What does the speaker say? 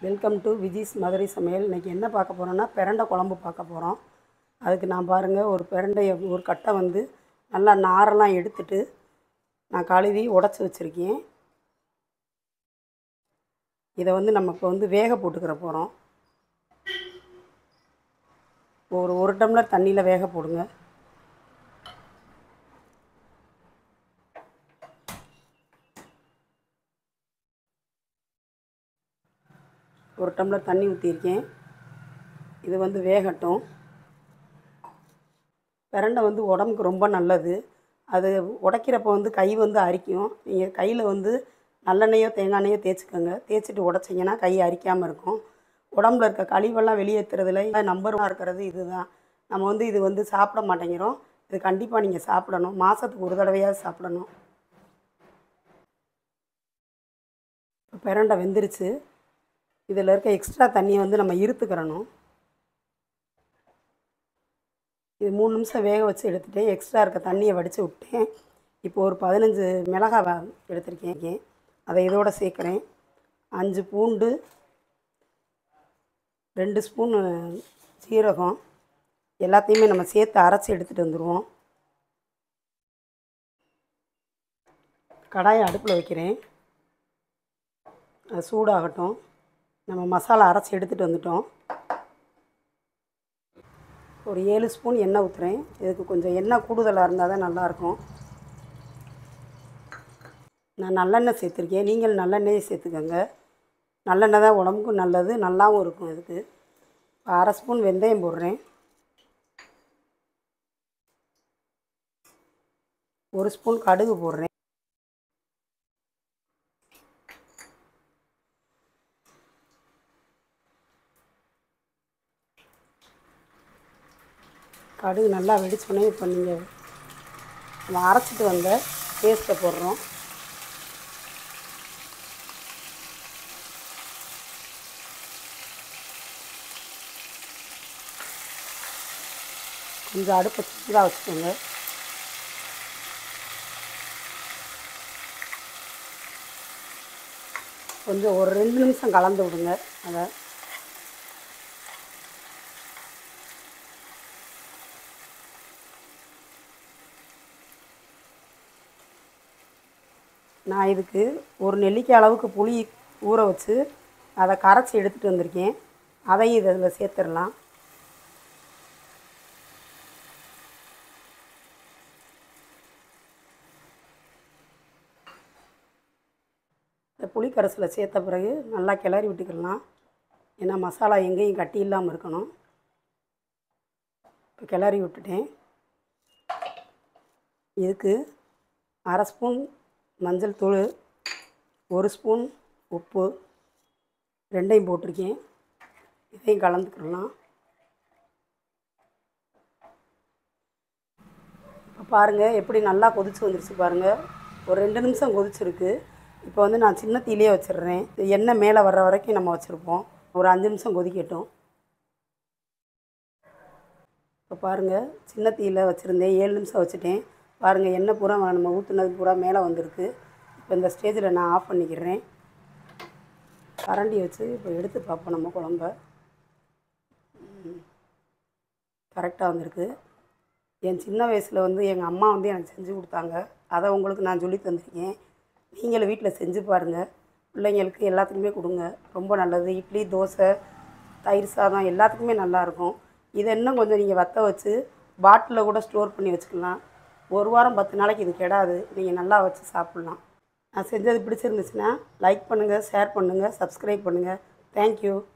welcome to Viji's Madurai சமையல் இன்றைக்கி என்ன பார்க்க போகிறோன்னா பிரண்டை குழம்பு பார்க்க போகிறோம் அதுக்கு நான் பாருங்கள் ஒரு பிரண்டையை ஒரு கட்டை வந்து நல்லா நாரெல்லாம் எடுத்துட்டு நான் கழுவி உடச்சி வச்சுருக்கேன் இதை வந்து நம்ம இப்போ வந்து வேக போட்டுக்கிற போகிறோம் ஒரு ஒரு டம்ளர் தண்ணியில் வேக போடுங்க ஒரு டம்ளர் தண்ணி ஊற்றிருக்கேன் இது வந்து வேகட்டும் பிரண்டை வந்து உடம்புக்கு ரொம்ப நல்லது அது உடைக்கிறப்ப வந்து கை வந்து அரிக்கும் நீங்கள் கையில் வந்து நல்லெண்ணெயோ தேங்காய் எண்ணெயோ தேய்ச்சிக்கோங்க தேய்ச்சிட்டு உடச்சிங்கன்னா கை அரிக்காமல் இருக்கும் உடம்புல இருக்க கழிவெல்லாம் வெளியேற்றுறதுல நம்பர் ஒன்றா இருக்கிறது இதுதான் நம்ம வந்து இது வந்து சாப்பிட மாட்டேங்கிறோம் இது கண்டிப்பாக நீங்கள் சாப்பிடணும் மாதத்துக்கு ஒரு தடவையாவது சாப்பிடணும் இப்போ பிரண்டை வெந்துருச்சு இதில் இருக்க எக்ஸ்ட்ரா தண்ணியை வந்து நம்ம இருத்துக்கிறணும் இது மூணு நிமிஷம் வேக வச்சு எடுத்துட்டேன் எக்ஸ்ட்ரா இருக்க தண்ணியை வடித்து விட்டேன் இப்போ ஒரு பதினஞ்சு மிளகாய் வ- எடுத்திருக்கேன் அதை இதோட சேர்க்குறேன் அஞ்சு பூண்டு ரெண்டு ஸ்பூனு சீரகம் எல்லாத்தையுமே நம்ம சேர்த்து அரைச்சி எடுத்துகிட்டு வந்துடுவோம் கடாயை அடுப்பில் வைக்கிறேன் அது சூடாகட்டும் நம்ம மசாலா அரைச்சி எடுத்துகிட்டு வந்துட்டோம் ஒரு ஏழு ஸ்பூன் எண்ணெய் ஊற்றுறேன் இதுக்கு கொஞ்சம் எண்ணெய் கூடுதலாக இருந்தால் தான் நல்லாயிருக்கும் நான் நல்லெண்ணெய் சேர்த்துருக்கேன் நீங்கள் நல்லெண்ணெயை சேர்த்துக்கோங்க நல்லெண்ணெய் தான் உடம்புக்கும் நல்லது நல்லாவும் இருக்கும் இதுக்கு இப்போ அரை ஸ்பூன் வெந்தயம் போடுறேன் ஒரு ஸ்பூன் கடுகு போடுறேன் கடுகு நல்லா வெடிச்சோடனே இப்போ நீங்கள் நம்ம அரைச்சிட்டு வந்த பேஸ்ட்டை போடுறோம் கொஞ்சம் அடுப்பை சின்னதாக வச்சுக்கோங்க கொஞ்சம் ஒரு ரெண்டு நிமிஷம் கலந்து விடுங்க அதை நான் இதுக்கு ஒரு நெல்லிக்காய் அளவுக்கு புளி ஊற வச்சு அதை கரைச்சி எடுத்துகிட்டு வந்திருக்கேன் அதையும் இதில் சேர்த்துடலாம் இந்த புளி கரைசலை சேர்த்த பிறகு நல்லா கிளறி விட்டுக்கலாம் ஏன்னா மசாலா எங்கேயும் கட்டி இல்லாமல் இருக்கணும் இப்போ கிளறி விட்டுட்டேன் இதுக்கு அரை ஸ்பூன் மஞ்சள் தூள் ஒரு ஸ்பூன் உப்பு ரெண்டையும் போட்டிருக்கேன் இதையும் கலந்துக்கிடலாம் இப்போ பாருங்கள் எப்படி நல்லா கொதிச்சு வந்துருச்சு பாருங்கள் ஒரு ரெண்டு நிமிஷம் கொதிச்சிருக்கு இப்போ வந்து நான் சின்ன தீயிலே வச்சிடுறேன் இது எண்ணெய் மேலே வர்ற வரைக்கும் நம்ம வச்சுருப்போம் ஒரு அஞ்சு நிமிஷம் கொதிக்கட்டும் இப்போ பாருங்கள் சின்ன தீயில் வச்சுருந்தேன் ஏழு நிமிஷம் வச்சுட்டேன் பாருங்கள் எண்ணெய் பூரா நம்ம ஊற்றுனது பூரா மேலே வந்திருக்கு இப்போ இந்த ஸ்டேஜில் நான் ஆஃப் பண்ணிக்கிறேன் கரண்டி வச்சு இப்போ எடுத்து பார்ப்போம் நம்ம குழம்ப கரெக்டாக வந்திருக்கு என் சின்ன வயசில் வந்து எங்கள் அம்மா வந்து எனக்கு செஞ்சு கொடுத்தாங்க அதை உங்களுக்கு நான் சொல்லி தந்திருக்கேன் நீங்களும் வீட்டில் செஞ்சு பாருங்கள் பிள்ளைங்களுக்கு எல்லாத்துக்குமே கொடுங்க ரொம்ப நல்லது இட்லி தோசை தயிர் சாதம் எல்லாத்துக்குமே நல்லாயிருக்கும் இதை இன்னும் கொஞ்சம் நீங்கள் வற்ற வச்சு பாட்டிலில் கூட ஸ்டோர் பண்ணி வச்சுக்கலாம் ஒரு வாரம் பத்து நாளைக்கு இது கெடாது நீங்கள் நல்லா வச்சு சாப்பிட்லாம் நான் செஞ்சது பிடிச்சிருந்துச்சுன்னா லைக் பண்ணுங்கள் ஷேர் பண்ணுங்கள் சப்ஸ்கிரைப் பண்ணுங்கள் தேங்க்யூ